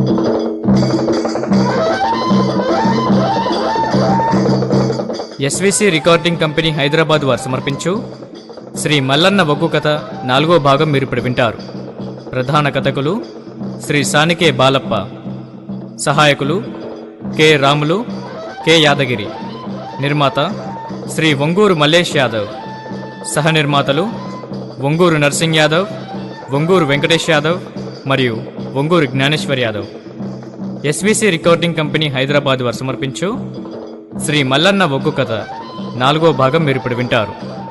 SVC recording company Hyderabad వారు సమర్పించు శ్రీ మల్లన్న ఒగ్గు కథ నాలుగో భాగం మీరు ఇప్పుడు వింటారు ప్రధాన కథకులు శ్రీ సానికే బాలప్ప సహాయకులు కె రాములు కె యాదగిరి నిర్మాత శ్రీ ఒంగూరు మల్లేష్ యాదవ్ సహ నిర్మాతలు ఒంగూరు నర్సింగ్ యాదవ్ ఒంగూరు వెంకటేష్ యాదవ్ మరియు Onguru Gnaneshwar Yadav SVC recording company Hyderabad వారు సమర్పించు శ్రీ మల్లన్న ఒగ్గు కథ నాలుగో భాగం మీరు ఇప్పుడు వింటారు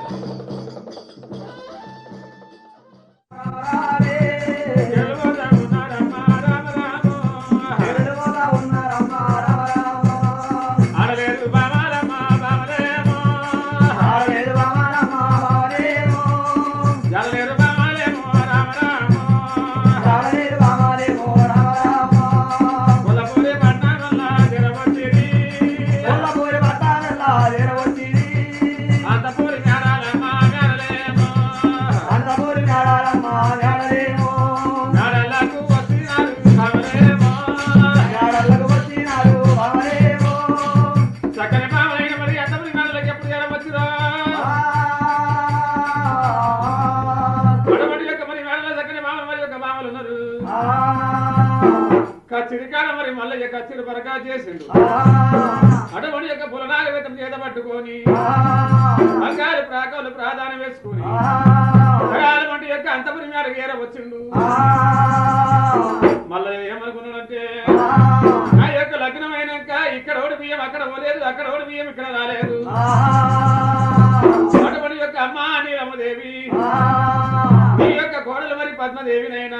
చక్కని మామలైన మరి ఎంతమంది మేడలకు ఎప్పుడు చేరవచ్చురా వడవడి యొక్క మరి మేడల చక్కని మామ మరి యొక్క మామలు ఉన్నారు కచ్చిరి కాడ మరి మల్లయ్య కచ్చిరి పరకా చేసిండు అడవడి యొక్క పులనాగ వేతం చేత పట్టుకొని బంగారు ప్రాకాలు ప్రాధాన్యం వేసుకొని జగాల వంటి యొక్క అంతపురి మేడకు ఏర వచ్చిండు మల్లయ్య ఏమనుకున్నాడంటే నా యొక్క లగ్నం అయినాక ఇక్కడ ఓడి బియ్యం అక్కడ పోలేదు అక్కడ ఓడి బియ్యం ఇక్కడ రాలేదు అటువంటి యొక్క అమ్మ నీలమ్మదేవి మీ యొక్క కోడలు మరి పద్మదేవినైనా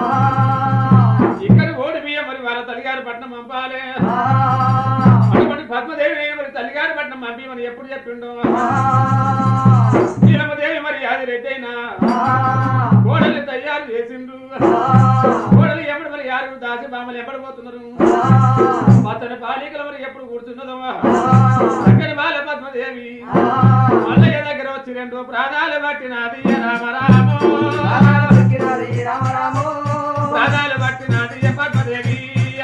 ఇక్కడ ఓడి బియ్యం మరి వాళ్ళ తల్లిగారి పట్నం పంపాలి అటువంటి పద్మదేవి మరి తల్లిగారి పట్నం పంపి మరి ఎప్పుడు చెప్పిండు నీలమ్మదేవి మరి యాది రెడ్డి అయినా కోడలు తయారు చేసిండు కోడలు ఎప్పుడు మరి యారు దాసి బామలు ఎప్పుడు పోతున్నారు అతని బాలికలు మరి ఎప్పుడు కూర్చున్నదో అక్కడి బాల పద్మదేవి మల్లయ్య దగ్గర వచ్చి రెండు ప్రాణాలు పట్టినది రామరామో ప్రాణాలు పట్టినది పద్మదేవి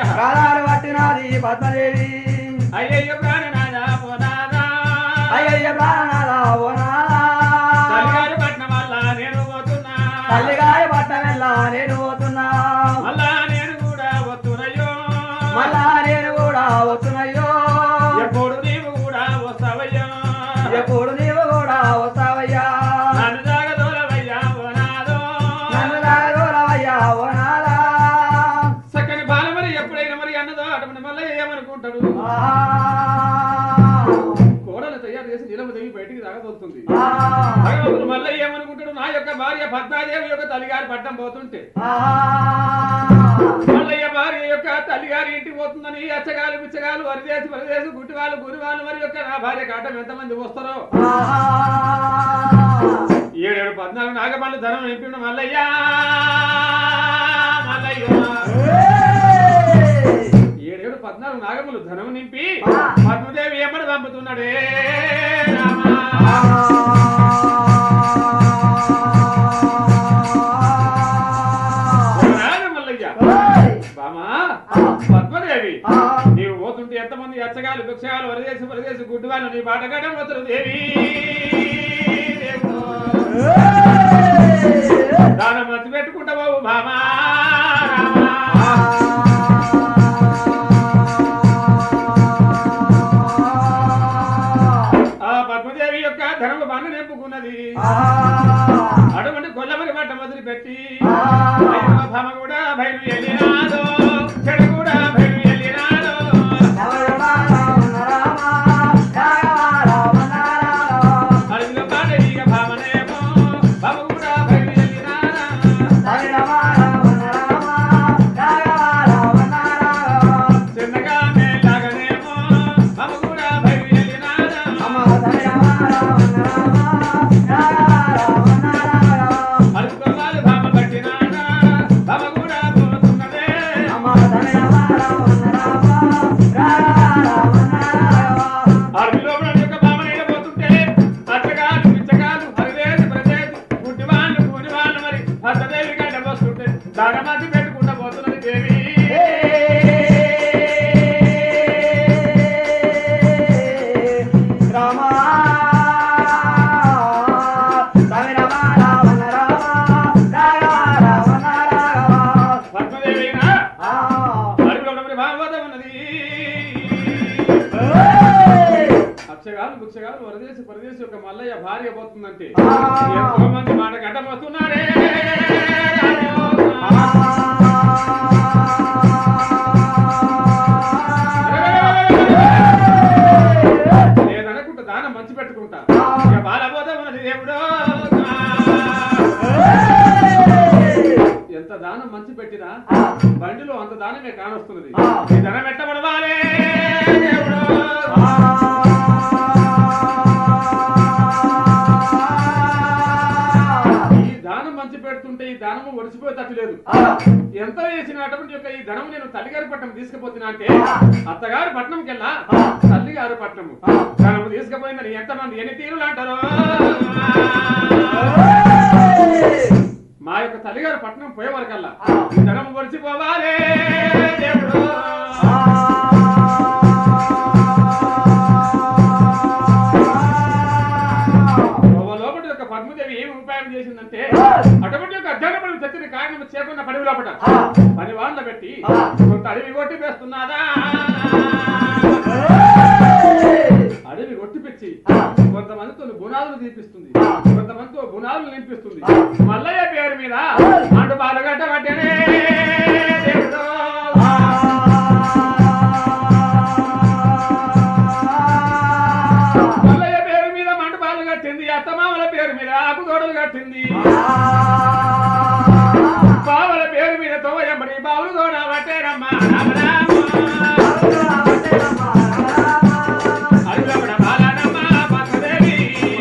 పద్మదేవి అయ్యయ్య ప్రాణనాథ పోనాదా అయ్యయ్య ప్రాణాల ఓనాలా తల్లిగారి పట్నం వల్ల నేను పోతున్నా తల్లిగారి పట్టమెల్లా నేను పోతున్నా మళ్ళా నేను కూడా వస్తున్నయ్యో మళ్ళా నేను కూడా వస్తున్నాయో ఎప్పుడు నీవు కూడా వస్తావయ్యా ఎప్పుడు నీవు కూడా వస్తావయ్యా నన్ను జాగదోలవయ్యా పోనాదో నన్ను దాగదూరవయ్యా ఓనాలా చక్కని బాల మరి ఎప్పుడైనా మరి అన్నదో అటువంటి మళ్ళీ ఏమనుకుంటాడు ఆ, కోడలు తయారు చేసి నీలమ దేవి బయటికి రాగదోస్తుంది ఆ, భగవంతుడు మళ్ళీ ఏమనుకుంటాడు నా యొక్క భార్య పద్మాదేవి యొక్క తల్లిగారి పట్టం పోతుంటే ఆ, మల్లయ్య భార్య యొక్క తల్లిగారి ఇంటికి పోతుందని అచ్చగాలు బిచ్చగాలు వరిదేసి వరిదేసి గుట్టివాళ్ళు గురివాళ్ళు మరి యొక్క నా భార్య కాటం ఎంతమంది వస్తారో ఆ, ఏడేడు పద్నాలుగు నాగపండ్లు ధనం నింపిండు మల్లయ్య మల్లయ్య ఏయ్! ఏడేడు పద్నాలుగు నాగములు ధనం నింపి ఆ. పద్మదేవి ఏమని పంపుతున్నాడే రామా రాజు మల్లయ్య ఏయ్! బామా ఆ. పద్మదేవి ఆ, నీవు పోతుంటే ఎంతమంది అచ్చగాలు భిక్షగాలు వరదేసి వరదేసి గుడ్డివాళ్ళు నీ బాటగాడం వస్తారు దేవి ఏయ్! దానం మర్చి పెట్టుకుంటావు బామా రామా. ఆ పద్మదేవి యొక్క ధనము బండ నింపుకున్నది అటువంటి కొల్లమని పట్ట మొదలు పెట్టి భమ కూడా బయలు వెళ్ళినాదో చెడు కూడా బయలు వెళ్ళినాదో అడిగిన పాట ఇక భామనేమో భమ కూడా బయలు వెళ్ళినాదా చిన్నగా మేలాగనేమో భమ కూడా బయలు వెళ్ళినాదా అడుగుకోవాలి భామ పట్టినాడా భమ కూడా పోతున్నదే బిచ్చగాలు బిచ్చగాలు వరదేశి పరదేశి ఒక మల్లయ్య భార్య పోతుందంటే ఎంతో మంది మాట గడ్డం వస్తున్నారే లేదనుకుంటా దానం మంచి పెట్టుకుంటా ఇక బాలబోధ ఉన్నది దేవుడు ఎంత దానం మంచి పెట్టినా బండిలో అంత దానమే కానొస్తున్నది ఈ ధనం ఎట్టబడవాలే దేవుడు ఈ దానం మంచి పెడుతుంటే ఈ దానము ఒడిసిపోయేటట్టు లేదు ఎంత వేసిన అటువంటి యొక్క ఈ ధనము నేను తల్లిగారి పట్నం తీసుకుపోతున్నా అంటే అత్తగారి పట్నంకి వెళ్ళా తల్లిగారి పట్నము ధనము తీసుకుపోయిందని ఎంతమంది ఎన్ని తీరులు అంటారు మా యొక్క తల్లిగారి పట్నం పోయే వరకల్లా ఈ ధనము ఒడిసిపోవాలే దేవుడు లోపల యొక్క పద్మదేవి ఏమి ఉపాయం చేసిందంటే అటువంటి యొక్క అధ్యయనం తెచ్చిన కారణం చేయకుండా పని లోపల పని వాళ్ళ పెట్టి కొంత అడవి కొట్టి వేస్తున్నారా అడవి కొట్టిపిచ్చి కొంతమందితో గుణాలను తీపిస్తుంది కొంతమందితో గుణాలను నింపిస్తుంది మల్లయ్య పేరు మీద అంటు బాలుగడ్డ పట్టనే దేవుడు. మల్లయ్య పేరు మీద మండపాలు కట్టింది అత్తమామల పేరు మీద ఆకుతోడలు కట్టింది బావల పేరు మీద తోయమ్మడి బావులు తోడ పట్టేరమ్మా అడుగులమ్మడ బాలనమ్మ పద్మదేవి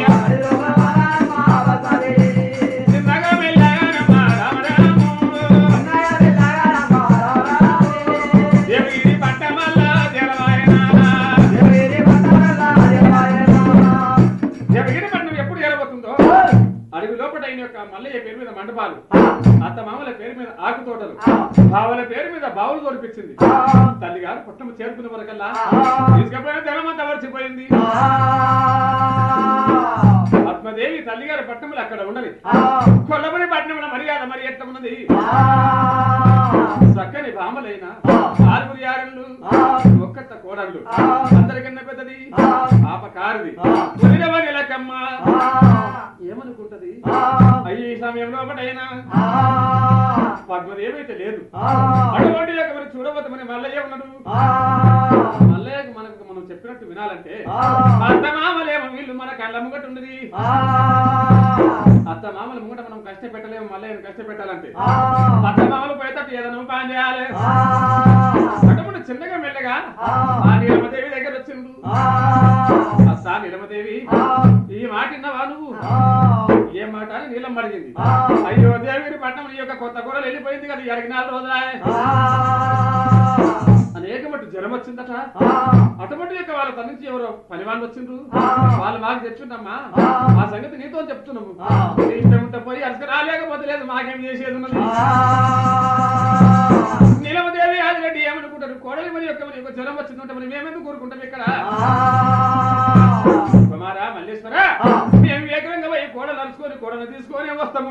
చిన్నగా మెల్లగానమ్మ రామరాము దేవిగిరి పట్టమల్ల జలవాయన దేవగిరి పట్నం ఎప్పుడు ఏరబోతుందో అడవి లోపల అయిన యొక్క మల్లయ్య పేరు మీద మండపాలు అత్త మామల పేరు మీద ఆకు తోటలు బావల పేరు మీద బావులు తోడిపించింది తల్లి గారు పుట్టము చేరుకున్న వరకల్లా తీసుకపోయిన జనమంతా వరిచిపోయింది పద్మదేవి తల్లి గారి పట్టణములు అక్కడ ఉన్నది కొల్లమని పట్టణంలో మర్యాద మరి ఎట్ట ఉన్నది చక్కని బామలైన ఆరుగురు యారళ్ళు ఒక్కత్త కోడళ్ళు అందరికన్నా పెద్దది పాప కారిది తొలిరవని లెక్కమ్మ ఏమనుకుంటది అయ్యి ఈ సమయంలో ఒకటైనా పద్మదేవి అయితే లేదు అటువంటి యొక్క మరి చూడబోతామని మల్లయ్య ఉన్నాడు మల్లయ్యకు మనకు మనం చెప్పినట్టు వినాలంటే అత్త మామలేమో వీళ్ళు మన కళ్ళ ముంగట ఉన్నది అత్త మామల ముంగట మనం కష్టపెట్టలేము మల్లయ్యను కష్టపెట్టాలంటే అత్త మామలు పోయేటట్టు ఏదైనా ఉపాయం చేయాలి అటువంటి చిన్నగా మెల్లగా ఆ నీలమదేవి దగ్గర వచ్చిండు అస్సా నీలమదేవి ఈ మాట విన్నావా నువ్వు ఏం మాట అని నీలం అడిగింది అయ్యో దేవిని పట్నం నీ యొక్క కొత్త కూరలు వెళ్ళిపోయింది కదా ఎరగి నాలుగు రోజులా అనేక మట్టు జ్వరం వచ్చిందట అటువంటి యొక్క వాళ్ళ తన నుంచి ఎవరో పని వాళ్ళు వచ్చిండ్రు వాళ్ళు మాకు తెచ్చుండమ్మా ఆ సంగతి నీతో చెప్తున్నాము నీ ఇష్టం ఉంటే పోయి అసలు రాలేకపోతే లేదు మాకేం చేసేది ఉన్నది నీలమదేవి ఆదిరెడ్డి ఏమనుకుంటారు కోడలి మరి యొక్క మరి యొక్క జ్వరం వచ్చిందంటే మరి మేమెందుకు కోరుకుంటాం ఇక్కడ కుమారా మల్లేశ్వరా మేము ఏకంగా పోయి కోడలు అలుసుకొని కోడలు తీసుకొని వస్తాము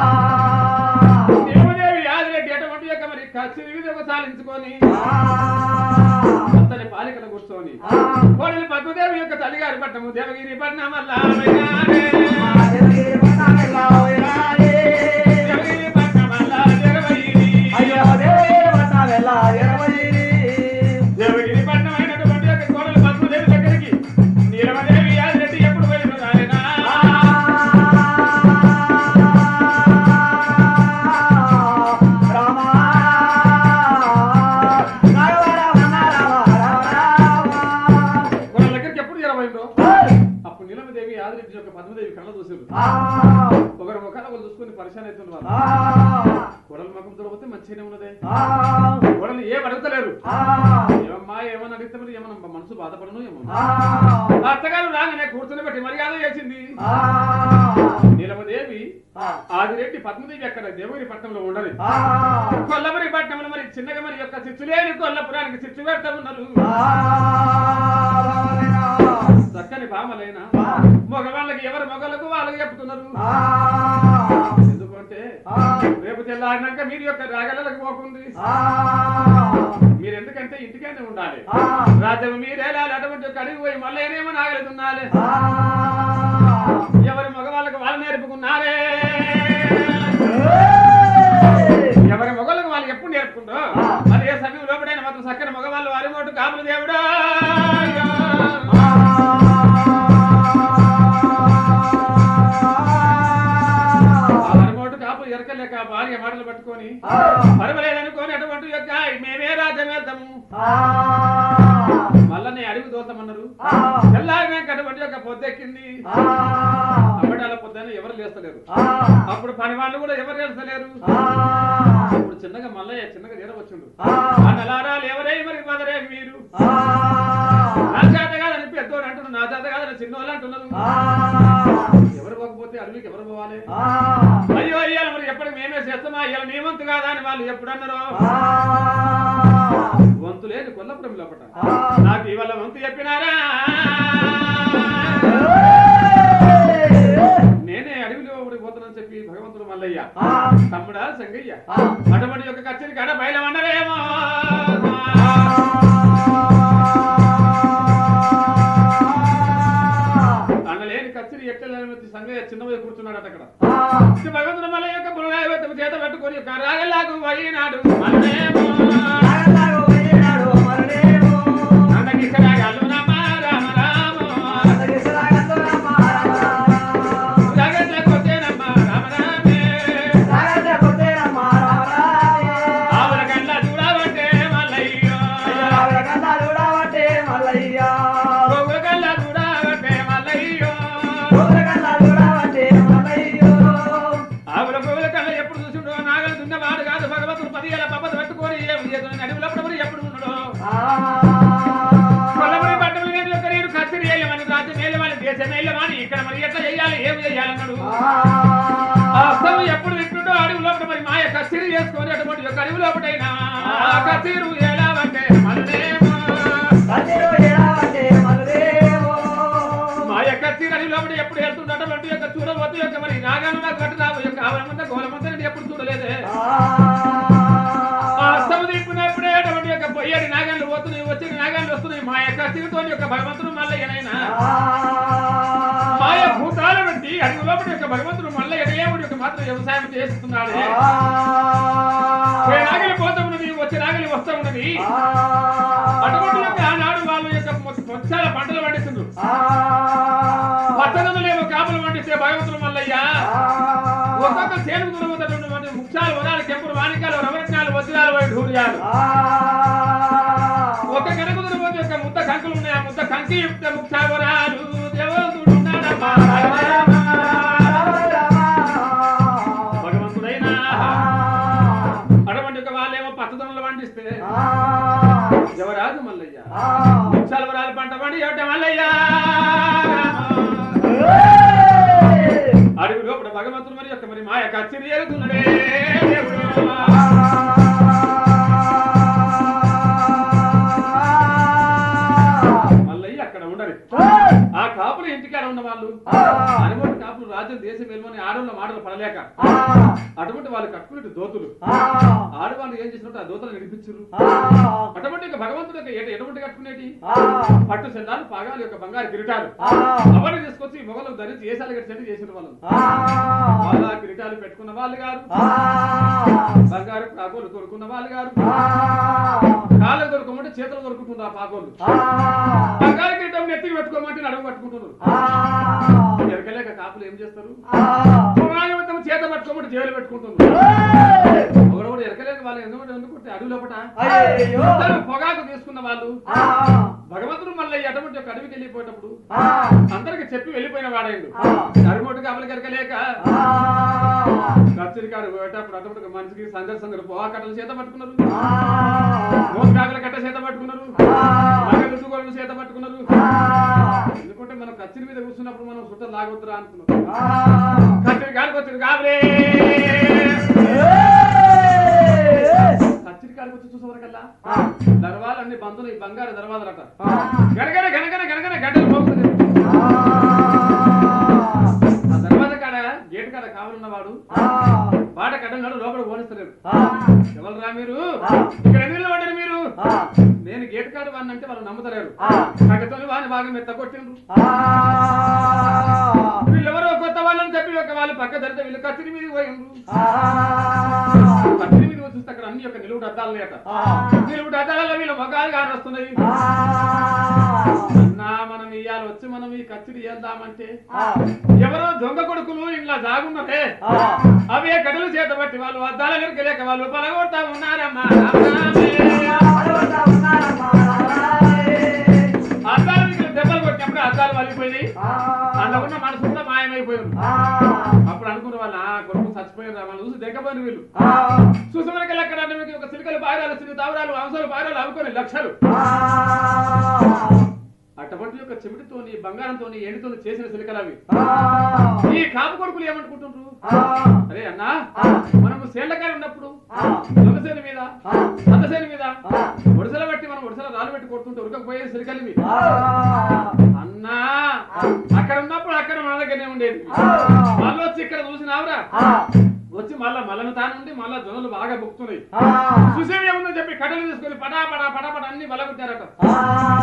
దేవదేవి ఆదిరెడ్డి అటువంటి యొక్క మరి కచ్చిరి మీద ఒక సాలించుకొని అతని పాలికలు కూర్చొని కోడలి పద్మదేవి యొక్క తల్లిగారి పట్టము దేవగిరి పట్నం వల్ల దేవగిరి పట్నం వల్ల దేవగిరి దేవగిరి పట్నం అయినటువంటి యొక్క కోడలి పద్మదేవి దగ్గరికి నీలమదేవి ఆదిరెడ్డి ఎప్పుడు పోయిన ఆయన వాళ్ళ దగ్గరికి ఎప్పుడు చేరబోయిందో అప్పుడు నీలమదేవి ఆదిరెడ్డి యొక్క పద్మదేవి కళ్ళ చూసారు ఒకరి ముఖాలు ఒకరు చూసుకుని పరిశాన్ అవుతుంది వాళ్ళు కోడల ముఖం చూడబోతే మంచిగానే ఉన్నదే కోడలు ఏం అడుగుతలేరు ఏమమ్మా ఏమని అడిగితే మరి ఏమన్నా మనసు బాధపడను ఏమన్నా ఆ అత్తగారు రాగానే కూర్చుని పెట్టి మర్యాద చేసింది నీలమదేవి ఆదిరెడ్డి పద్మదేవి అక్కడ దేవుని పట్టణంలో ఉండదు కొల్లపురి పట్టణంలో మరి చిన్నగా మరి యొక్క చిచ్చులేని కొల్లపురానికి చిచ్చు పెడతా ఉన్నారు చక్కని భామలైన మగవాళ్ళకి ఎవరు మగలకు వాళ్ళకి చెప్తున్నారు ఎందుకంటే రేపు తెల్లారినాక మీరు యొక్క రాగలలకు పోకుంది మీరు ఎందుకంటే ఇంటికైనా ఉండాలి రాజ్యం మీరేలాలి అటువంటి ఒక అడిగి పోయి మళ్ళీ ఏమో నాగలుగున్నాలి ఎవరి మగవాళ్ళకి వాళ్ళు నేర్పుకున్నారే ఎవరి మొగలకు వాళ్ళు ఎప్పుడు నేర్పుకుంటో మరి ఏ సమయం లోపడైనా మాత్రం చక్కని మగవాళ్ళు వారి మోటు కాపులు దేవుడా ఆ వారి మోటు కాపులు ఎరకలేక భార్య మాటలు పట్టుకొని పరమలేదనుకోని అటువంటి యొక్క మేమే రాజ్యం వెళ్తాము మళ్ళా నేను అడుగు దోతామన్నారు ఎల్లాగే అటువంటి యొక్క పొద్దెక్కింది అమ్మడాల పొద్దున ఎవరు లేస్తలేరు అప్పుడు పని వాళ్ళు కూడా ఎవరు లేస్తలేరు ఇప్పుడు చిన్నగా మల్లయ్య చిన్నగా జీరం వచ్చిండు ఆ నలారాలు ఎవరే మరి మదరే మీరు నా చేత కాదని పెద్దోడు అంటున్నారు నా చేత కాదని చిన్నోళ్ళు అంటున్నారు ఎవరు పోకపోతే అడవికి ఎవరు పోవాలి అయ్యో అయ్యాల మరి ఎప్పటికి మేమే చేస్తామా ఇవాళ నీ వంతు కాదా అని వాళ్ళు ఎప్పుడు అన్నారు వంతు లేదు కొల్లపురం లోపట నాకు ఇవాళ వంతు చెప్పినారా నేనే అడవిలో ఒకటి పోతానని చెప్పి భగవంతుడు మల్లయ్య తమ్ముడా సంగయ్య అటువంటి యొక్క కచ్చరి కాడ బయలమన్నారేమో అన్నలేని కచ్చరి ఎట్టలేని సంగయ్య చిన్నవై కూర్చున్నాడట అక్కడ శ్రీ భగవంతుడు మల్లయ్య యొక్క పునరాయవతం చేత పట్టుకొని యొక్క రాగలాగు పోయినాడు మల్లేమో అందరికి రాగాలు రామ రామ రామ రాగట్ల కొట్టేనమ్మ రామ రామే ఆవుల కళ్ళ చూడబట్టే మల్లయ్య గోగుల కళ్ళ చూడబట్టే మల్లయ్య ఆవుల గోగుల కళ్ళ ఎప్పుడు చూసిండో నాగలు దున్నవాడు కాదు భగవంతుడు పదివేల పప్పది పట్టుకొని ఏం చేతులు నడివులప్పుడు ఎప్పుడు ఉన్నాడో కొల్లబడి పట్టణం నేను యొక్క నేను కచ్చరి వేయమని రాజ్యం వేయమని దేశం వేయమని ఇక్కడ మరి ఎట్లా చేయాలి ఏం చేయాలన్నాడు ఆ అస్తము ఎప్పుడు వింటుండో అడవి లోపల మరి మాయ కస్తీరు చేసుకొని అటువంటి యొక్క అడవి లోపటైనా ఆ కస్తీరు ఎలా అంటే మల్లేమో మాయ కస్తీరు అడవి లోపల ఎప్పుడు వెళ్తుండో అటువంటి యొక్క చూడబోతు యొక్క మరి నాగాను నాకు కట్టు రాబో యొక్క ఆవరమంతా గోలమంతా నేను ఎప్పుడు చూడలేదే ఆ అస్తము తిప్పుకున్నప్పుడే అటువంటి యొక్క పొయ్యడి నాగాలు పోతున్నాయి వచ్చిన నాగాలు వస్తున్నాయి మాయ కస్తీరుతో యొక్క భగవంతుడు మల్లయ్యనైనా మాయ భూతాల బట్టి అడవి లోపల యొక్క భగవంతుడు మల్లయ్య దేవుడు యొక్క మాత్రం వ్యవసాయం చేస్తున్నాడు ఏ నాగలి పోతా ఉన్నది వచ్చే నాగలి వస్తా ఉన్నది అటువంటి యొక్క ఆనాడు వాళ్ళ యొక్క మొత్తాల పంటలు పండిస్తుండ్రు పట్టణంలో కాపులు పండిస్తే భగవంతుడు మల్లయ్య ఒక్కొక్క చేనుకు దూరమవుతాడు ముఖ్యాలు వరాలు కెంపులు వానికాలు రవరత్నాలు వజ్రాలు వైపు ఢూర్యాలు ఒక కనక దూరమవుతే యొక్క ముద్ద కంకులు ఉన్నాయి ఆ ముద్ద కంకి యుక్త ముఖ్యాలు వరాలు దేవోతుడు ఉన్నాడమ్మా. భగవంతుడైనా అటువంటి యొక్క వాళ్ళేమో పచ్చదనంలో పండిస్తే ఎవరాదు మల్లయ్య ముఖ్యాలు వరాలు పంట పండి ఎవట మల్లయ్య అడుగు లోపల భగవంతుడు మరి యొక్క మరి మాయ కచ్చిరి ఎరుగుతున్నాడే దేవుడు మల్లయ్య అక్కడ ఉండరు ఆ కాపులు ఇంటికాడ ఉన్న వాళ్ళు అనుమతి కాపులు రాజ్యం దేశం వెళ్ళమని ఆడవాళ్ళ మాటలు పడలేక అటువంటి వాళ్ళు కట్టుకునే దోతులు ఆడవాళ్ళు ఏం చేసినట్టు ఆ దోతలు నడిపించారు అటువంటి యొక్క భగవంతుడు యొక్క ఎట- ఎటువంటి కట్టుకునేటి పట్టు సెల్లాలు పాగాలు యొక్క బంగారు కిరీటాలు అవన్నీ తీసుకొచ్చి మొగలు ధరించి ఏసాలు కట్టి చేసిన వాళ్ళు వాళ్ళ కిరీటాలు పెట్టుకున్న వాళ్ళు గారు బంగారు పాగోలు కొనుక్కున్న వాళ్ళు గారు కాళ్ళు దొరకమంటే చేతులు దొరుకుతుంది ఆ పాగోలు బంగారు కిరీటం నెత్తికి పెట్టుకోమంటే నడుము పట్టుకుంటున్నారు ఎరకలేక కాపులు ఏం చేస్తారు పురాణవంతం చేత పట్టుకోమంటే జైలు పెట్టుకుంటున్నారు ఒకడొకడు ఎరకలేక వాళ్ళు ఎందుకంటే ఎందుకుంటే అడవి లోపట అందరూ పొగాకు తీసుకున్న వాళ్ళు భగవంతుడు మళ్ళీ అటువంటి ఒక అడవికి వెళ్ళిపోయేటప్పుడు అందరికి చెప్పి వెళ్ళిపోయిన వాడైండు నడుమోటుగా అమలు ఎరకలేక కచ్చరికాడు పోయేటప్పుడు అటువంటి ఒక మనిషికి సందర్శ సందరు పోవా కట్టలు చేత పట్టుకున్నారు మోసకాకుల కట్ట చేత పట్టుకున్నారు రుచుగోలను చేత పట్టుకున్నారు ఎందుకంటే మనం కచ్చిరి మీద కూర్చున్నప్పుడు మనం సుట్ట లాగొద్దురా అనుకున్నాం కచ్చిరి కాడికి వచ్చింది కాబలే కచ్చిరి కాడికి వచ్చి చూసేవరకల్లా దర్వాలు అన్ని బంధులు ఈ బంగారు దర్వాజలట గనగన గనగన గనగన గడ్డలు పోతుంది ఆ దర్వాజ కాడ గేట్ కాడ కావాలన్నవాడు బాట కట్టంగాడు లోపల పోనిస్తలేరు ఎవరు రా మీరు ఇక్కడ ఎందుకు నిలబడ్డారు మీరు నేను గేట్ కాడు వాడిని అంటే వాళ్ళు నమ్ముతలేరు ఆ. కట్టతోని వాడిని బాగా మెత్త కొట్టిండ్రు ఆ. వీళ్ళెవరో కొత్త వాళ్ళని చెప్పి ఒక వాళ్ళు పక్క ధరితే వీళ్ళు కత్తిరి మీద పోయిండ్రు ఆ. కత్తిరి మీద చూస్తే అక్కడ అన్ని ఒక నిలువుడు అద్దాలు లేట ఆ. నిలువుడు అద్దాలలో వీళ్ళ మొగాలు కాని వస్తున్నాయి ఆ. నా మనం ఇయ్యాలి వచ్చి మనం ఈ కత్తిరి చేద్దామంటే ఆ. ఎవరో దొంగ కొడుకులు ఇంట్లో జాగున్నదే ఆ. అవే కడలు చేత బట్టి వాళ్ళు అద్దాల వెనక లేక వాళ్ళు పలగొడతా ఉన్నారమ్మా రామరామే. అడవుతా ఉన్నారమ్మా రామరామే. అద్దాల వెనక దెబ్బలు కొట్టినప్పుడు అద్దాలు వలిపోయి ఆ. అందులో ఉన్న మనసు కూడా మాయమైపోయారు ఆ. అప్పుడు అనుకున్న వాళ్ళు ఆ కొడుకు చచ్చిపోయారు వాళ్ళు చూసి దగ్గపోయిన వీళ్ళు ఆ. చూసమరికి అక్కడ మీకు ఒక సిలికలు పారాలు సిలి తావరాలు అంశాలు పారాలు అవ్వుకొని లక్షలు ఆ. అటువంటి యొక్క చెమిటితోని బంగారంతోని ఎండితోని చేసిన సిలికలు అవి ఆ. ఈ కాపు కొడుకులు ఏమనుకుంటుండ్రు ఆ. అరే అన్నా ఆ. మనము సేళ్లకాయ ఉన్నప్పుడు ఆ. దొంగసేని మీద ఆ. సన్నసేని మీద ఆ. ఒడిసెల బట్టి మనం ఒడిసెల రాళ్ళు పెట్టి కొడుతుంటే ఉరకపోయే సిలికలు ఇవి ఆ. అన్నా అక్కడ ఉన్నప్పుడు అక్కడ మన దగ్గరనే ఉండేది ఆ. మళ్ళీ వచ్చి ఇక్కడ చూసినావురా ఆ. వచ్చి మళ్ళా మళ్ళను తానుండి మళ్ళా జొన్నలు బాగా బుక్కుతున్నాయి ఆ. చూసేవేముందో చెప్పి కట్టెలు తీసుకొని పడా పడా పడా పడా అన్ని బలగొట్టారట ఆ.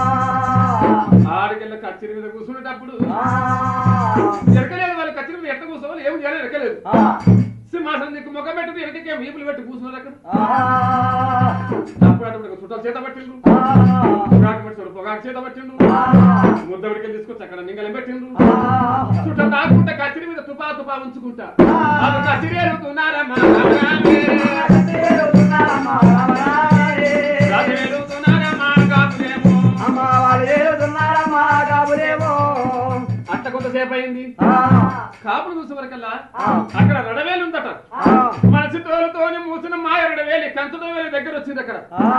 ఆడికెళ్ళ కచ్చిరి మీద కూర్చునేటప్పుడు ఆ. ఎరకలేదు వాళ్ళు కచ్చిరి మీద ఎట్ట కూర్చోవాలి ఏం చేయాలి ఎరకలేదు ఆ. సింహాసనం దిక్కు ముఖం పెట్టి ఎరకకే వీపులు పెట్టి కూర్చున్నారు అక్కడ ఆ. అప్పుడు అటువంటి చుట్టాలు చేత పట్టిండ్రు ఆ. పొగాకు పెట్టుకోడు పొగాకు చేత పట్టిండ్రు ఆ. ముద్దడికి తీసుకొచ్చి అక్కడ నింగలం పెట్టిండ్రు ఆ. చుట్ట తాకుంటా కచ్చిరి మీద తుపా తుపా ఉంచుకుంటా వాళ్ళు కచ్చిరి ఎరుగుతున్నారమ్మా ఏలుతున్నారమ్మా రామరామే. రాజు ఎరుగుతున్నారమ్మా కాపులేమో అమ్మ వాళ్ళు ఏలుతున్నారమ్మా కాబులేమో అట్ట కొంతసేపు అయింది ఆ. కాపులు చూసే వరకల్లా ఆ. అక్కడ రడవేలు ఉందట ఆ. మనసి తోలుతోని మూసిన మాయ రడవేలి కంచుతో వేలి దగ్గర వచ్చింది అక్కడ ఆ.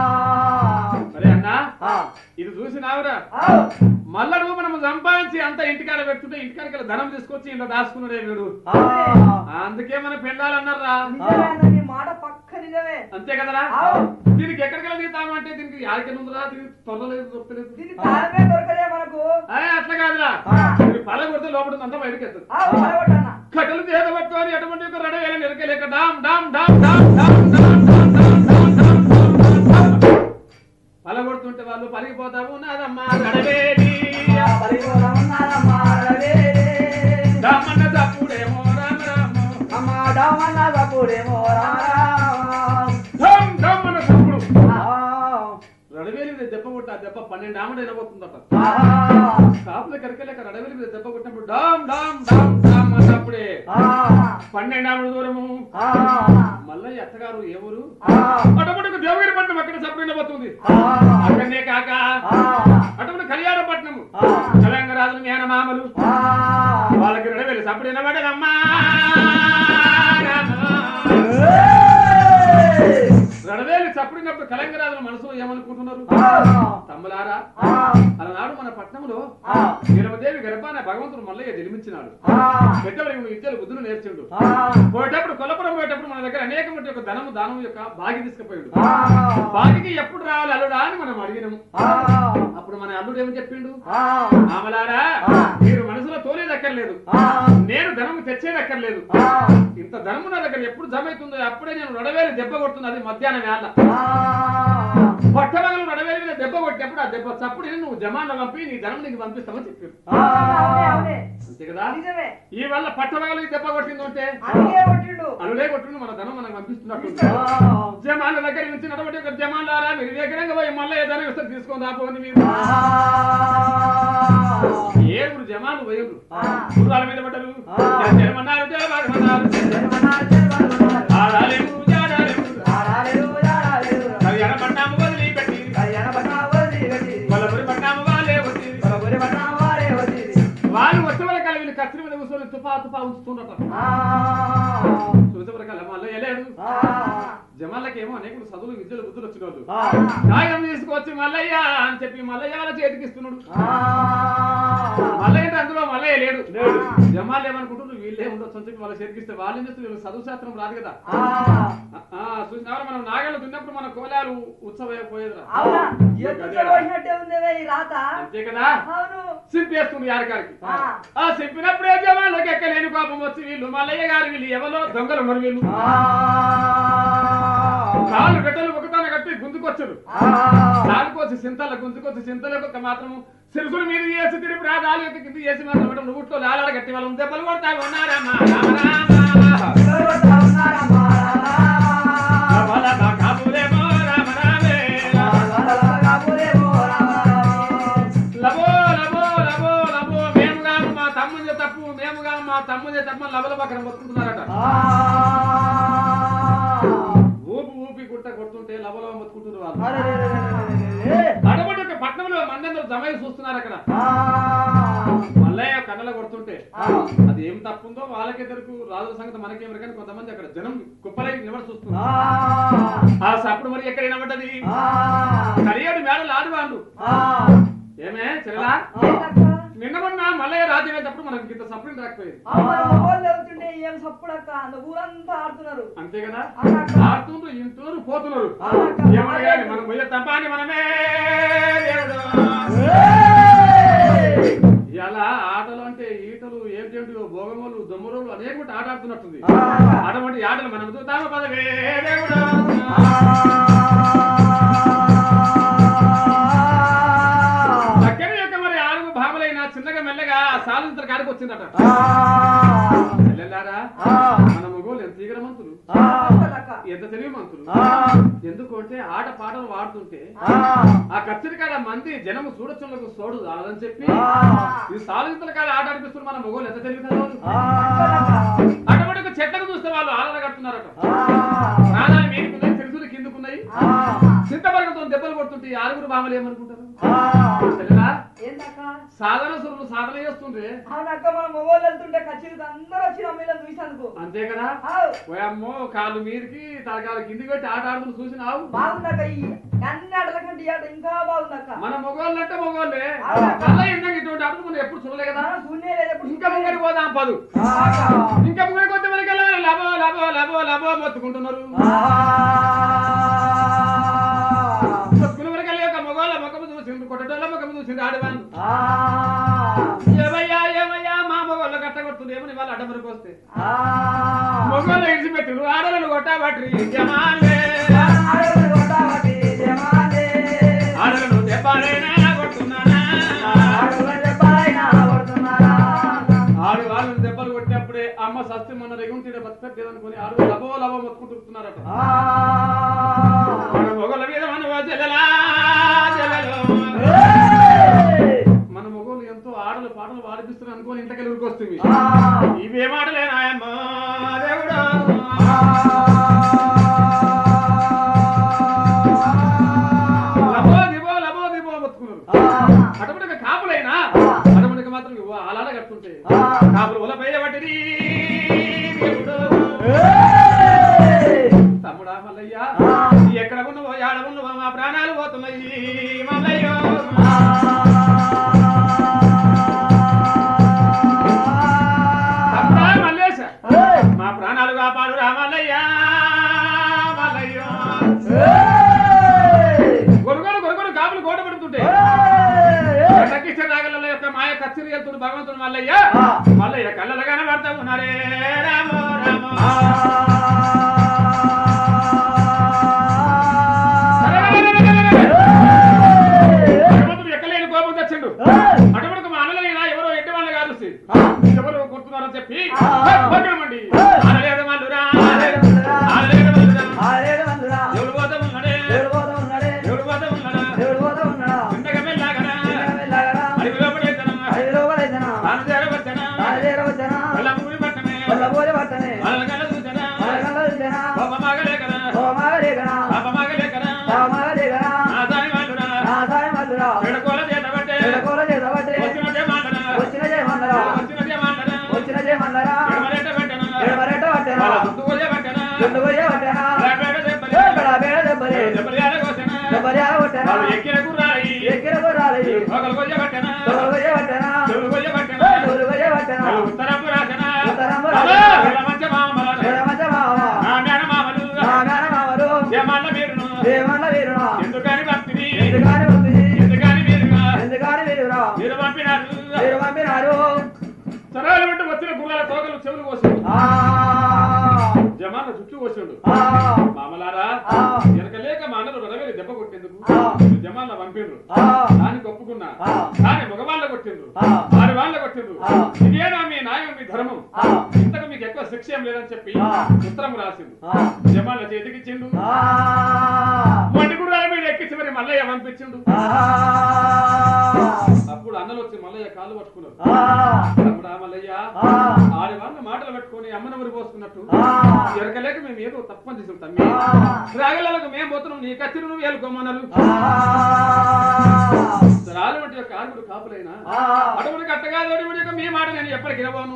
సరే అన్నా ఆ. ఇది చూసినావురా ఆ. మల్లడు మనం సంపాదించి అంత ఇంటికాడ పెడుతుంటే ఇంటికాడ ధనం తీసుకొచ్చి ఇంట్లో దాచుకున్నాడే వీడు ఆ. అందుకే మన పెళ్ళాలన్నారా నిజమే అన్న, నీ మాట పక్క నిజమే అంతే కదరా ఆవు. దీనికి ఎక్కడికి దిగుతామంటే దీనికి యాడికి ఉందిరా దీనికి తొందరలేదు దొరకలేదు దీని తాళమే దొరకదే మనకు అదే అట్లా కాదురా ఆ. ఇది పల కొడితే లోపల అంతా బయటకి ఎత్తదు ఆవు, పడగొట్టన్న. కట్టెలు చేత పట్టుకొని ఎటువంటి ఒక రెడ వేల నిరకలేక డామ్ డామ్ డామ్ డామ్ డామ్ డామ్ డామ్ డామ్ డామ్ డామ్ డామ్ డామ్ డామ్. పలగొడుతుంటే వాళ్ళు పలిగిపోతాము నాదమ్మా రడవేలి పరిగొరమున్నారమ్మా రవేరే. దామన్న తప్పుడేమో రామ రామ అమ్మ డమన్న తప్పుడేమో రామరామ. ఢమ్ ఢమ్ అన్న తప్పుడు ఆ. రడవేలి మీద దెబ్బ కొట్ట ఆ దెబ్బ పన్నెండు ఆమెడు అయిపోతుందట ఆ. కాపుల కరికలేక రడవేలి మీద దెబ్బ కొట్టినప్పుడు డామ్ డామ్ డామ్ డామ్ అన్నప్పుడే ఆ. పన్నెండు ఆమెడు దూరము ఆ. మల్లయ్య అత్తగారు ఏ ఊరు ఆ. అటువంటి దేవగిరి పట్నం అక్కడ సపరేట్ పోతుంది ఆ. అక్కడనే కాక ఆ. అటువంటి కళ్యాణపట్నము ఆ. తెలంగాణ మేనమామలు ఆ. వాళ్ళకి రడవేలి సపరేట్ పడదమ్మా ఏయ్! రడవేలి చప్పుడినప్పుడు కలంగరాజుల మనసులో ఏమనుకుంటున్నారు ఆ. తమ్ములారా ఆ. అలనాడు మన పట్నంలో ఆ. నీలమదేవి గర్భాన భగవంతుడు మల్లయ్య జన్మించినాడు ఆ. పెద్దవాడికి విద్యలు బుద్ధులు నేర్చిండు ఆ. పోయేటప్పుడు కొల్లపురం పోయేటప్పుడు మన దగ్గర అనేక మంది యొక్క ధనము దానము యొక్క బాగి తీసుకుపోయాడు ఆ. బాగికి ఎప్పుడు రావాలి అల్లుడా అని మనం అడిగినాము ఆ. అప్పుడు మన అల్లుడు ఏమి చెప్పిండు ఆ. ఆమలారా ఆ. మీరు మనసులో తోలేదక్కర్లేదు ఆ. నేను ధనము తెచ్చేదక్కర్లేదు ఆ. ఇంత ధనము నా దగ్గర ఎప్పుడు జమ అవుతుందో అప్పుడే నేను నడవేలి దెబ్బ కొడుతుంది అది మధ్యాహ్నం వేళ ఆ. పట్టణంలో నడవేలి మీద దెబ్బ కొట్టినప్పుడు ఆ దెబ్బ చప్పుడు నువ్వు జమాన్లో పంపి నీ ధనం నీకు పంపిస్తామని చెప్పారు అవునే, అవునే. అంతే కదా నిజమే ఈ వల్ల పట్టణాలు దెబ్బ కొట్టింది అంటే అందుకే కొట్టిండు అల్లుడే కొట్టిండు మన ధనం మనకు పంపిస్తున్నట్టు ఆ. జమాన్ల దగ్గర నుంచి నడవటి ఒక జమాన్లారా మీరు దగ్గరంగా పోయి మళ్ళీ ఏదైనా ఇస్తే తీసుకొని రాపోండి మీరు ఆ. ఏడుగురు జమాలు పోయారు ఆ. గుర్రాల మీద పడ్డరు ఆ. జయమన్నారు జయమన్నారు జన్మనాడు జన్మనాడు. ఆడాలేము జాడాలేము ఆడాలేరు, ఆడాలేరు. కళ్యాణ పట్నాము వదిలిపెట్టి కళ్యాణ పట్నం వదిలిపెట్టి, కొల్లపురి పట్నాము వాళ్ళే వచ్చి కొలబురి పట్నం వారే వచ్చిరి. వాళ్ళు వచ్చే వరకు వీళ్ళు కత్తిరి మీద కూర్చొని తుపా తుపా ఉంచుతుండట ఆ. చూసే వరకు మళ్ళీ వెళ్ళాడు ఆ. జమాలకేమో అనేకులు చదువులు విద్యలు బుద్ధులు వచ్చిన వాళ్ళు ఆ. కాయం తీసుకొచ్చి మల్లయ్య అని చెప్పి మల్లయ్య వాళ్ళ చేతికి ఇస్తున్నాడు ఆ. మల్లయ్య అంటే అందులో మల్లయ్య లేడు జమాలు ఏమనుకుంటున్నారు వీళ్ళే ఉండొచ్చు అని చెప్పి వాళ్ళ చేతికి ఇస్తే వాళ్ళు ఏం చేస్తారు వీళ్ళకి చదువు శాస్త్రం రాదు కదా ఆ. ఆ, చూసినారా మనం నాగళ్ళు దున్నప్పుడు మన కోలాలు ఉత్సవైపోయేదిరా అవునా ఇక ఎత్తుతో అదేరా. పోయినట్టే ఉందేవే ఈ రాత అంతే కదా అవును సింపేస్తుంది యారగారికి ఆ. ఆ సింపినప్పుడే జమాలకు ఎక్కలేని కోపం వచ్చి వీళ్ళు మల్లయ్య గారు వీళ్ళు ఎవరో దొంగలు మరి వీళ్ళు ఆ. కాళ్ళు గట్టలు ఒకతాన కట్టి గుండు గుంజుకొచ్చారు దానికోసి చింతల గుంజుకొచ్చి చింతలకు మాత్రం సిరుసుల మీద చేసి తిరిగి రాజాలు యొక్క కింద చేసి మాత్రం నువ్వుట్లో లాలాడ గట్టి వాళ్ళు దెబ్బలు కొడతా ఉన్నారమ్మా రామ రామ రామ కాబూలేమో రామ రామే లబో లబో లబో లబో మేము కాము మా తమ్ముదే తప్పు మేము కాము మా తమ్ముదే తప్పు అని లబల పక్కన మొత్తుకుంటున్నారట ఊపి ఊపి గుట్ట కొడుతుంటే లబలో మొత్తుకుంటున్నారు వాళ్ళు అడబడి ఒక పట్టణంలో మందందరూ జమై చూస్తున్నారు అక్కడ మల్లయ్య కన్నల కొడుతుంటే అది ఏం తప్పుందో వాళ్ళకే తెలుగు రాజుల సంగతి మనకేం కానీ కొంతమంది అక్కడ జనం కుప్పలై నిలబడి చూస్తున్నారు ఆ సప్పుడు మరి ఎక్కడ నిలబడ్డది కడియాడు మేడలు ఆడివాళ్ళు ఏమే చెల్లెలా నిన్న మొన్న మల్లయ్య రాజ్యం అయ్యేటప్పుడు మనకి ఇంత సప్పుడు రాకపోయేది వెళ్తుంటే ఏం సప్పుడక్క అంత ఊరంతా ఆడుతున్నారు అంతే కదా అవునక్క. ఆడుతుండ్రు ఇంటున్నారు పోతున్నారు అవునక్క. ఏమన్నా కానీ మనం పోయే తప్ప అని మనమే దేవుడు ఇలా ఆటలు అంటే ఈటలు ఏమిటేమిటి భోగములు దొమ్మరులు అనేక ఆట ఆడుతున్నట్టుంది అటువంటి ఆటలు మనం చూద్దాము పదవే దేవుడు దగ్గర యొక్క మరి ఆరుగు భామలైన చిన్నగా మెల్లగా సాలింతల కాడికి వచ్చిందట వెళ్ళారా మన మగోళ్ళు ఎంత ఈగర మంతులు ఎంత తెలివి మంతులు ఎందుకు అంటే ఆట పాటలు వాడుతుంటే ఆ కచ్చరి కాడ మంది జనము చూడొచ్చులకు సోడు రాదని చెప్పి ఈ సాలింతల కాడ ఆట ఆడిపిస్తున్న మన మగోళ్ళు ఎంత తెలివి కదా అటువంటి చెట్లకు చూస్తే వాళ్ళు ఆలన కడుతున్నారట ప్రాణాలు మీరుకున్నాయి తెలుసులు కిందకున్నాయి చింతపరగతో దెబ్బలు కొడుతుంటే ఈ ఆరుగురు బామలు ఏమనుకుంటారు తెలియదా ఏంటక్క సాధన సురులు సాధన చేస్తుంటే అవునక్క మన మొబైల్ వెళ్తుంటే ఖచ్చితంగా అందరూ వచ్చి అమ్మాయిలను చూసినందుకు అంతే కదా ఆవ్. ఓయమ్మో కాళ్ళు మీదకి తలకాలు కిందికి పెట్టి ఆట ఆడుతున్న చూసినావు బాగుందక్క ఈ అన్ని ఆటల కంటే ఈ ఆట ఇంకా బాగుందక్క మన మగవాళ్ళు అంటే మగవాళ్ళే అవునా? మళ్ళీ ఇందాక ఇటువంటి ఆటలు మనం ఎప్పుడు చూడలే కదా మనం శూన్యం లేదు ఎప్పుడు ఇంకా ముంగడికి పోదాం పదు ఇంకా ముంగడికి వస్తే మనకి వెళ్ళాలి లబో లబో లబో లబో మొత్తుకుంటున్నారు మొత్తుకున్న వరకు వెళ్ళి ఒక మగవాళ్ళ ముఖము చూసింది కొట్టడోళ్ళ ముఖము చూసింది ఆడవాళ్ళు ఏమయ్యా ఏమయ్యా మా మగవాళ్ళు కట్టగొడుతుంది ఏమని వాళ్ళు అడ్డమరకు వస్తే మగవాళ్ళు ఇడిచిపెట్టిరు ఆడలను కొట్టాబట్టి జమాలే ఆడలను దెబ్బాలేనా కొడుతున్నానా ఆడు వాళ్ళని దెబ్బలు కొట్టినప్పుడే అమ్మ సస్తి మొన్న రెగుంటీడ బతకట్లేదు అనుకుని ఆడు లబో లబో మొత్తుకుంటున్నారట మన మొగల మీద మన చెల్లెలా చెల్లెలు మన మొగలు ఎంతో ఆటలు పాటలు పాడిపిస్తున్నారు అనుకోని ఇంతకెళ్ళి ఊరికొస్తుంది ఇవే మాటలేనాయమ్మా దేవుడా లబో దిబో లబో దిబో మొత్తుకున్నారు అటువంటి కాపులైనా అటువంటి మాత్రం ఇవ్వ అలానే కడుతుంటే కాపులు ఉల పైదబట్టి తమ్ముడా మల్లయ్య ఎక్కడ ఉన్నవో ఏడ ఉన్నవో మా ప్రాణాలు పోతున్నాయి మల్లయ్య తమ్ముడా మల్లేశ మా ప్రాణాలు కాపాడు రా మల్లయ్య మల్లయ్య గొడుగోడు గొడుగోడు కాపులు కోట పడుతుంటే తగ్గించే రాగల యొక్క మాయ కచ్చిరి వెళ్తుడు భగవంతుడు మల్లయ్య మల్లయ్య కళ్ళలు కనబడతా ఉన్నారే రామ రామ భగవంతుడు ఎక్కలేని కోపం తెచ్చిండు అటువంటి మా అన్నలైనా ఎవరో ఎట్టి వాళ్ళు కాదు ఎవరు కొడుతున్నారని చెప్పి పక్కనమండి ఆడలేదు మల్లురా ఆడలేదు మల్లురా ఎవడు పోతా ఉన్నాడే ఎవడు పోతా ఉన్నాడా ఇంతగా వెళ్ళాగనా అడిగి లోపడేతనా తాను చేరవచ్చనా వల్ల ముగ్గురి పట్టమే జమాల్లో పంపిండ్రు ఆ. దానికి ఒప్పుకున్నా ఆ. కానీ మగవాళ్ళ కొట్టిండ్రు ఆ. ఆడి వాళ్ళ కొట్టిండ్రు ఆ. ఇదేనా మీ న్యాయం మీ ధర్మం ఆ. ఇంతకు మీకు ఎక్కువ శిక్ష ఏం లేదని చెప్పి ఆ. ఉత్తరం రాసిండు ఆ. జమాల చేతికిచ్చిండు ఆ. మొండి గుర్రాల మీద ఎక్కించి మరి మల్లయ్య పంపించిండు ఆ. అప్పుడు అన్నలు వచ్చి మల్లయ్య కాళ్ళు పట్టుకున్నారు ఆ. తమ్ముడా మల్లయ్య ఆ. ఆడి వాళ్ళ మాటలు పెట్టుకొని అమ్మనమరి పోసుకున్నట్టు ఆ. ఎరకలేక మేము ఏదో తప్పని చేసాం తమ్మి ఆ. రాగలకు మేము పోతున్నాం నీ కత్తిని నువ్వు ఏలుకోమన్నారు ఆ. రాలు వంటి యొక్క ఆరుగురు కాపులైనా ఆ. అటువంటి కట్టగా తోడి యొక్క మీ మాట నేను ఎప్పటికి ఇవ్వను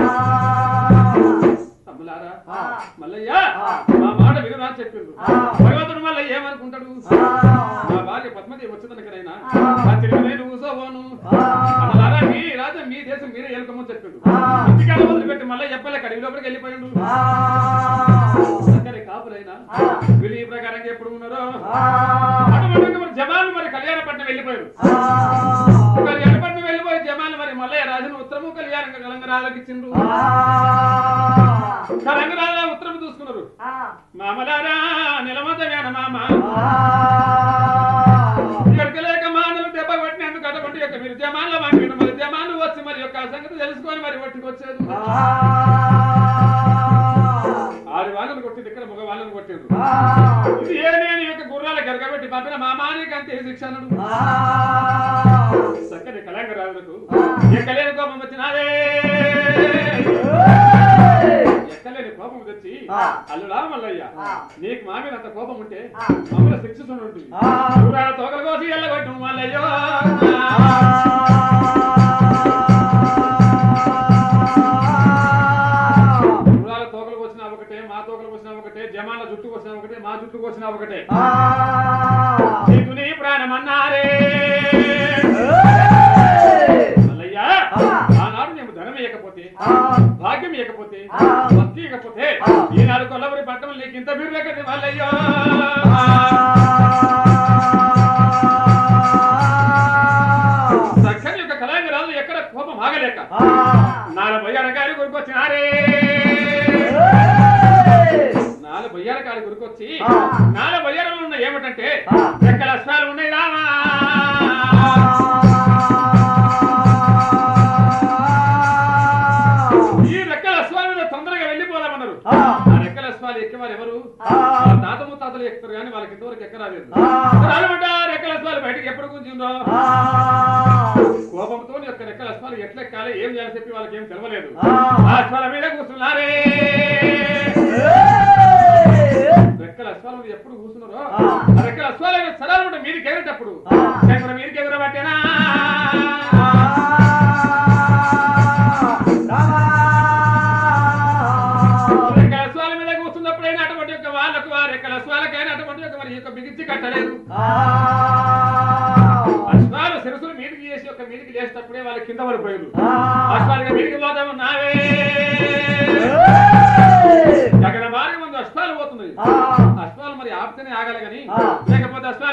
తమ్ములారా ఆ. మల్లయ్య ఆ. మా మాట వినురా అని చెప్పిండు ఆ. భగవంతుడు మళ్ళీ ఏమనుకుంటాడు మా భార్య పద్మతి వచ్చేదనకరైనా ఆ. రాత్రి నేను కూసోబోను ఆ. అన్నలారా మీ రాజు మీ దేశం మీరే ఏలుకోమని చెప్పిండు ఆ. ఇంటికాడ వదిలిపెట్టి మళ్ళీ చెప్పలేక అడవి లోపలికి వెళ్ళిపోయిండు చక్కని కాపులైనా వీళ్ళు ఈ ప్రకారంగా ఎప్పుడు ఉన్నారో అటువంటి మరి జమాలు మరి కళ్యాణపట్నం వెళ్ళిపోయారు కళ్యాణపట్నం వెళ్ళిపోయి జమాలు మరి మల్లయ్య రాజును ఉత్తరము కళ్యాణ కలంగరాలకు ఇచ్చిండ్రు కలంగరాల ఉత్తరం చూసుకున్నారు మామలారా నిలమత వేణ మామ ఇక్కడికి లేక మానలు దెబ్బ కొట్టినందుకు అటువంటి యొక్క మీరు జమాన్ల పంపిన మరి జమాన్లు వచ్చి మరి యొక్క సంగతి తెలుసుకొని మరి ఒట్టికి వచ్చేది ఆరు వాళ్ళని కొట్టింది ఇక్కడ మగ వాళ్ళని కొట్టిండ్రు ఇది ఏ నేను యొక్క గుర్రాల గరగబెట్టి పంపిన మా మానికి అంతే శిక్షణుడు చక్కని కళాంగరాజులకు ఎక్కలేని కోపం వచ్చినాదే ఎక్కలేని కోపం తెచ్చి ఆ. అల్లుడా మల్లయ్య ఆ. నీకు మా మీద అంత కోపం ఉంటే ఆ. మమ్మల్ని శిక్షిస్తుంటుంది గుర్రాల తోకలు కోసి ఎల్లగొట్టు మల్లయ్యో గుర్రాల తోకలు కోసినా ఒకటే మా తోకలు కోసినా ఒకటే జమాల జుట్టు కోసినా ఒకటే మా జుట్టు కోసినా ఒకటే నీకు నీ ప్రాణమన్నారే మల్లయ్య ఆనాడు మేము ధనం ఇవ్వకపోతే భాగ్యం ఇవ్వకపోతే భక్తి ఇవ్వకపోతే ఈనాడు కొల్లవరి పట్టణం నీకు ఇంత బిర్రు ఎక్కడి మల్లయ్యో సఖని యొక్క కళాంగరాలు ఎక్కడ కోపం ఆగలేక నాలుగు బొయ్యాల గారి గురికొచ్చినారే నాలుగు బొయ్యాల గారి గురికొచ్చి ఆ. నాలుగు బొయ్యాలు ఉన్నాయి ఏమిటంటే ఆ. ఎక్కడ అశ్వాలు ఉన్నాయి రామా ఈ రెక్కల అశ్వాల మీద తొందరగా వెళ్ళిపోదామన్నారు ఆ రెక్కల అశ్వాలు ఎక్కేవారు ఎవరు వాళ్ళ తాత ముత్తాతలు ఎక్కుతారు కానీ వాళ్ళకి ఇంతవరకు ఎక్కరాలేదు రాలమంట రెక్కల అశ్వాలు బయటకు ఎప్పుడు కూర్చుందో కోపంతో యొక్క రెక్కల అశ్వాలు ఎట్లా ఎక్కాలి ఏం చేయాలని చెప్పి వాళ్ళకి ఏం తెలవలేదు ఆ అశ్వాల మీద కూర్చున్నారే రెక్కల అశ్వాల మీద ఎప్పుడు కూర్చున్నారో ఆ రెక్కల అశ్వాల మీద సరాలమంట మీదికి ఎగరేటప్పుడు శంకర మీదికి ఎగరబట్టేనా రెక్కల అశ్వాల మీద కూర్చున్నప్పుడైనా అటువంటి యొక్క వాళ్ళకు ఆ రెక్కల అశ్వాలకైనా అటువంటి యొక్క మరి యొక్క బిగించి కట్టలేదు అశ్వాలు శిరసులు మీదికి చేసి యొక్క మీదికి లేసేటప్పుడే వాళ్ళు కింద పడిపోయారు అశ్వాలుగా మీదికి పోతామన్నావే గగన మార్గం ముందు అశ్వాలు పోతున్నాయి అశ్వాలు మరి ఆపితేనే ఆగాలి కానీ ఆ. లేకపోతే అశ్వాలు